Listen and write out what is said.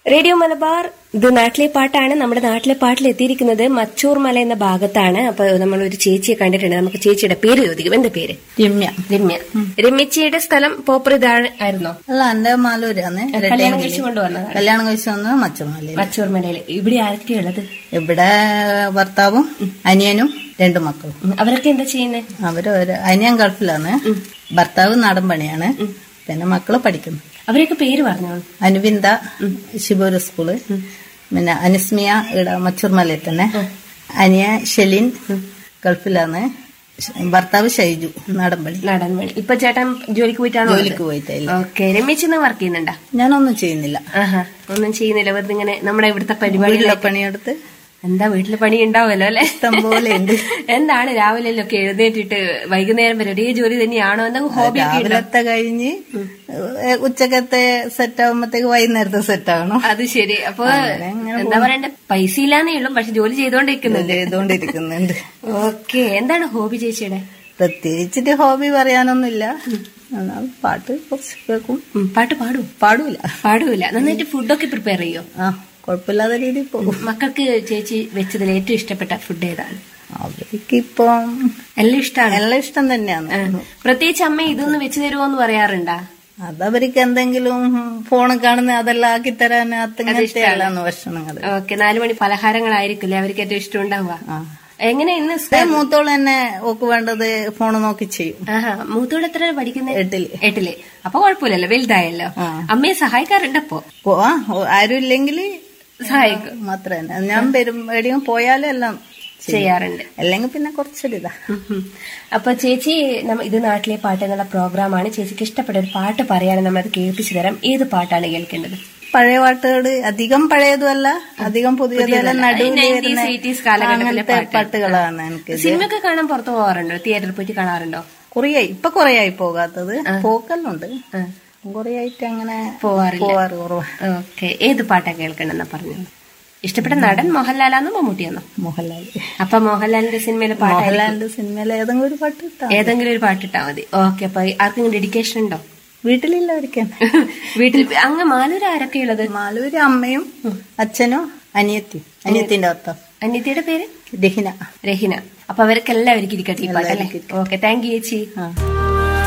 Radio Malabar ഇത് നാട്ടിലെ പാട്ടാണ് നമ്മുടെ നാട്ടിലെ പാട്ടിൽ എത്തിയിരിക്കുന്നത് മച്ചൂർ മല എന്ന ഭാഗത്താണ് അപ്പൊ നമ്മൾ ഒരു ചേച്ചിയെ കണ്ടിട്ടുണ്ട് നമുക്ക് ചേച്ചിയുടെ പേര് ചോദിക്കും എന്റെ പേര് രമ്യ രമ്യ രമ്യച്ചിയുടെ സ്ഥലം പോപ്പർ ഇതാണ് ആയിരുന്നോ അല്ല എന്റെ മാലൂരാണ് കല്യാണം കഴിച്ചു കൊണ്ടുവന്നതാണ് കല്യാണം കഴിച്ചു വന്നത് മച്ചമാലയിൽ മച്ചൂർ മലയിൽ ഇവിടെ ആരൊക്കെയുള്ളത് ഇവിടെ ഭർത്താവും അനിയനും രണ്ടു മക്കളും ഉം, അവരൊക്കെ എന്താ ചെയ്യുന്നത് അവര് ഒരു അനിയൻ ഗൾഫിലാണ് ഭർത്താവ് നാടൻ പണിയാണ് പിന്നെ മക്കള് പഠിക്കുന്നു അവരൊക്കെ പേര് പറഞ്ഞോളൂ അനുവിന്ദ ശിവൂര് സ്കൂള് പിന്നെ അനുസ്മിയ ഇവിടെ മച്ചൂർമലയിൽ തന്നെ അനിയ ഷെലിൻ ഗൾഫിലാണ് ഭർത്താവ് ഷൈജു നാടൻ പണി നാടൻ പണി ഇപ്പൊ ചേട്ടൻ ജോലിക്ക് പോയിട്ടാണോ ജോലിക്ക് പോയിട്ടില്ല ഓക്കെ രമ്യച്ചി വർക്ക് ചെയ്യുന്നുണ്ടാ ഞാനൊന്നും ചെയ്യുന്നില്ല ആഹാ ഒന്നും ചെയ്യുന്നില്ല വെറുതെ ഇങ്ങനെ നമ്മുടെ ഇവിടുത്തെ പരിപാടി വീട്ടിലെ പണിയെടുത്ത് എന്താ വീട്ടില് പണി ഉണ്ടാവുമല്ലോ അല്ലെ ഇഷ്ടം പോലെ ഉണ്ട് എന്താണ് രാവിലെ ഒക്കെ എഴുന്നേറ്റിട്ട് വൈകുന്നേരം വരെ ഒരേ ജോലി തന്നെയാണോ എന്തെങ്കിലും ഹോബി ഒക്കെ ഉണ്ടോ രാവിലത്തെ കഴിഞ്ഞ് ഏ, ഉച്ചക്കത്തെ സെറ്റ് ആകുമ്പോഴത്തേക്ക് വൈകുന്നേരത്തെ സെറ്റ് ആകണം അത് ശരി അപ്പൊ എന്താ പറയണ്ടേ പൈസ ഇല്ലാന്നേ ഉള്ളൂ പക്ഷെ ജോലി ചെയ്തോണ്ടിരിക്കുന്നുണ്ട് ചെയ്തോണ്ടിരിക്കുന്നുണ്ട് ഓക്കെ എന്താണ് ഹോബി ചേച്ചിയുടെ പ്രത്യേകിച്ചിട്ട് ഹോബി പറയാനൊന്നുമില്ല എന്നാൽ പാട്ട് കുറച്ച് കേൾക്കും ഉം, പാട്ട് പാടും പാടൂല പാടൂല നന്നായിട്ട് ഫുഡൊക്കെ പ്രിപ്പയർ ചെയ്യോ ആ കുഴപ്പമില്ലാത്ത രീതിയിൽ പോകും മക്കൾക്ക് ചേച്ചി വെച്ചതിൽ ഏറ്റവും ഇഷ്ടപ്പെട്ട ഫുഡ് ഏതാണ് അവർക്ക് ഇപ്പം എല്ലാം ഇഷ്ടമാണ് എല്ലാം ഇഷ്ടം തന്നെയാണ് പ്രത്യേകിച്ച് അമ്മ ഇതൊന്ന് വെച്ച് തരുമോ എന്ന് പറയാറുണ്ടാ അതവർക്ക് എന്തെങ്കിലും ഫോണിൽ കാണുന്ന അതെല്ലാം ആക്കി തരാൻ അങ്ങനത്തെ അല്ലാന്ന് ഭക്ഷണങ്ങൾ ഓക്കെ നാലു മണി പലഹാരങ്ങളായിരിക്കില്ലേ അവർക്ക് ഏറ്റവും ഇഷ്ടം ഉണ്ടാവുക ആ എങ്ങനെ ഇന്ന് അതേ മൂത്തോൾ തന്നെ ഓക്ക് വേണ്ടത് ഫോൺ നോക്കി ചെയ്യും ആഹാ മൂത്തോട് എത്ര പഠിക്കുന്നത് എട്ടില് എട്ടില് അപ്പൊ കുഴപ്പമില്ലല്ലോ വലുതായല്ലോ ആ. അമ്മയെ സഹായിക്കാറുണ്ടപ്പോ പോ- ആ, ആരും ഇല്ലെങ്കിൽ സഹായിക്കും മാത്രം തന്നെ ഞാൻ വരും എവിടെയും പോയാലും എല്ലാം ചെയ്യും. ചെയ്യാറുണ്ട് അല്ലെങ്കിൽ പിന്നെ കുറച്ചൊരു ഇതാ ഉം ഉം. അപ്പൊ ചേച്ചി നമ്മ ഇത് നാട്ടിലെ പാട്ട് എന്നുള്ള പ്രോഗ്രാമാണ് ചേച്ചിക്ക് ഇഷ്ടപ്പെട്ട ഒരു പാട്ട് പറയുകയാണെങ്കിൽ നമ്മൾ അത് കേൾപ്പിച്ചു തരാം ഏത് പാട്ടാണ് കേൾക്കേണ്ടത് പഴയ പാട്ടുകൾ അധികം പഴയതുമല്ല അധികം പുതിയതല്ല നടുവിൽ 90s, വരുന്ന 80s കാലഘട്ടത്തിലെ അങ്ങനത്തെ പാട്ട്. പാട്ടുകളാണ് എനിക്ക് സിനിമയൊക്കെ കാണാൻ പുറത്തു പോകാറുണ്ടോ തിയേറ്ററിൽ പോയിട്ട് കാണാറുണ്ടോ കുറേയായി ഇപ്പൊ കുറേയായി പോകാത്തത് പോക്കല്ലുണ്ട് ആ. കുറേയായിട്ട് അങ്ങനെ പോവാറില്ല പോവാറ് കുറവാ ഓക്കെ ഏത് പാട്ടാ കേൾക്കണമെന്നാ പറഞ്ഞു ഇഷ്ടപ്പെട്ട നടൻ മോഹൻലാലാന്നോ മമ്മൂട്ടിയാന്നോ മോഹൻലാൽ അപ്പൊ മോഹൻലാലിന്റെ സിനിമയിലെ പാട്ട് മോഹൻലാലിന്റെ സിനിമയിലെ ഏതെങ്കിലും ഒരു പാട്ട് ഇട്ടാ ഏതെങ്കിലും ഒരു പാട്ടിട്ടാ മതി ഓക്കെ അപ്പൊ ആർക്കെങ്കിലും ഡെഡിക്കേഷൻ ഉണ്ടോ വീട്ടിലില്ല ഒരിക്കൽ വീട്ടിൽ അങ്ങ് മാലൂര് ആരൊക്കെ ഉള്ളത് മാലൂര് അമ്മയും അച്ഛനും അനിയത്തി അനിയത്തിന്റെ ഭർത്താവ് അനിത്യയുടെ പേര് രഹിന രഹിന അപ്പൊ അവർക്ക് എല്ലാവർക്കും ഇരിക്കട്ടെ ഈ പാട്ട് അല്ലേ ഓക്കെ താങ്ക് യു ചേച്ചി ആ